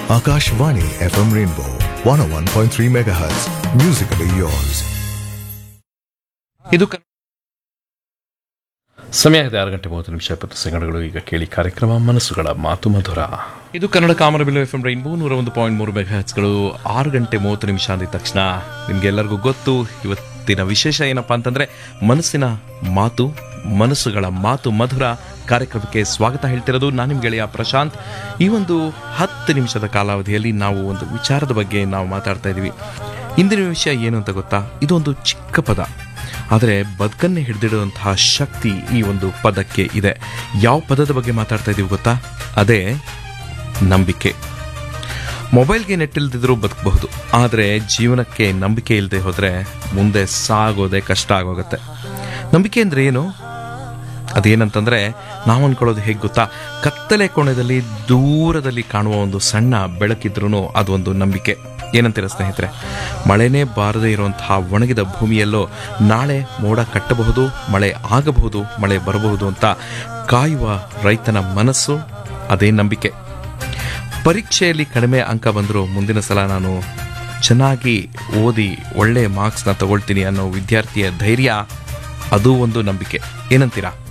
Akashvani FM Rainbow 101.3 MHz. Musically yours. ಇದು ಕ- ಸಮಯ ಇದೆ ಆರು ಗಂಟೆ ಮೂವತ್ತು ನಿಮಿಷ ಇಪ್ಪತ್ತು ಸೆಕೆಂಡ್ಗಳು ಈಗ ಕೇಳಿ ಕಾರ್ಯಕ್ರಮ ಮನಸ್ಸುಗಳ ಮಾತು ಮಧುರ ಇದು ಕನ್ನಡ ಕಾಮರಬಿಲ್ಲು ಎಫ್ ಎಂ ರೈನ್ಬೋ ನೂರ ಒಂದು ಪಾಯಿಂಟ್ ಮೂರು ಮೆಗಾಹೆಟ್ಸ್ಗಳು ಆರು ಗಂಟೆ ಮೂವತ್ತು ನಿಮಿಷ ಅಂದಿದ ತಕ್ಷಣ ನಿಮ್ಗೆಲ್ಲರಿಗೂ ಗೊತ್ತು ಇವತ್ತಿನ ವಿಶೇಷ ಏನಪ್ಪಾ ಅಂತಂದ್ರೆ ಮನಸ್ಸಿನ ಮಾತು ಮನಸ್ಸುಗಳ ಮಾತು ಮಧುರ ಕಾರ್ಯಕ್ರಮಕ್ಕೆ ಸ್ವಾಗತ ಹೇಳ್ತಿರೋದು ನಾನು ನಿಮ್ಮ ಗೆಳೆಯ ಪ್ರಶಾಂತ್ ಈ ಒಂದು ಹತ್ತು ನಿಮಿಷದ ಕಾಲಾವಧಿಯಲ್ಲಿ ನಾವು ಒಂದು ವಿಚಾರದ ಬಗ್ಗೆ ನಾವು ಮಾತಾಡ್ತಾ ಇದ್ದೀವಿ ಇಂದಿನ ವಿಷಯ ಏನು ಅಂತ ಗೊತ್ತಾ ಇದೊಂದು ಚಿಕ್ಕ ಪದ ಆದರೆ ಬದುಕನ್ನೇ ಹಿಡಿದಿಡುವಂತಹ ಶಕ್ತಿ ಈ ಒಂದು ಪದಕ್ಕೆ ಇದೆ ಯಾವ ಪದದ ಬಗ್ಗೆ ಮಾತಾಡ್ತಾ ಇದೀವಿ ಗೊತ್ತಾ ಅದೇ ನಂಬಿಕೆ ಮೊಬೈಲ್ಗೆ ನೆಟ್ ಇಲ್ದಿದ್ರೂ ಬದುಕಬಹುದು ಆದರೆ ಜೀವನಕ್ಕೆ ನಂಬಿಕೆ ಇಲ್ಲದೆ ಹೋದರೆ ಮುಂದೆ ಸಾಗೋದೇ ಕಷ್ಟ ಆಗೋಗುತ್ತೆ ನಂಬಿಕೆ ಅಂದರೆ ಏನು ಅದೇನಂತಂದ್ರೆ ನಾವು ಅನ್ಕೊಳ್ಳೋದು ಹೇಗೆ ಗೊತ್ತಾ ಕತ್ತಲೆ ಕೋಣದಲ್ಲಿ ದೂರದಲ್ಲಿ ಕಾಣುವ ಒಂದು ಸಣ್ಣ ಬೆಳಕಿದ್ರೂ ಅದೊಂದು ನಂಬಿಕೆ ಏನಂತೀರ ಸ್ನೇಹಿತರೆ ಮಳೆನೇ ಬಾರದೇ ಇರುವಂತಹ ಒಣಗಿದ ಭೂಮಿಯಲ್ಲೋ ನಾಳೆ ಮೋಡ ಕಟ್ಟಬಹುದು ಮಳೆ ಆಗಬಹುದು ಮಳೆ ಬರಬಹುದು ಅಂತ ಕಾಯುವ ರೈತನ ಮನಸ್ಸು ಅದೇ ನಂಬಿಕೆ ಪರೀಕ್ಷೆಯಲ್ಲಿ ಕಡಿಮೆ ಅಂಕ ಬಂದರೂ ಮುಂದಿನ ಸಲ ನಾನು ಚೆನ್ನಾಗಿ ಓದಿ ಒಳ್ಳೆ ಮಾರ್ಕ್ಸ್ನ ತಗೊಳ್ತೀನಿ ಅನ್ನೋ ವಿದ್ಯಾರ್ಥಿಯ ಧೈರ್ಯ ಅದು ಒಂದು ನಂಬಿಕೆ ಏನಂತೀರಾ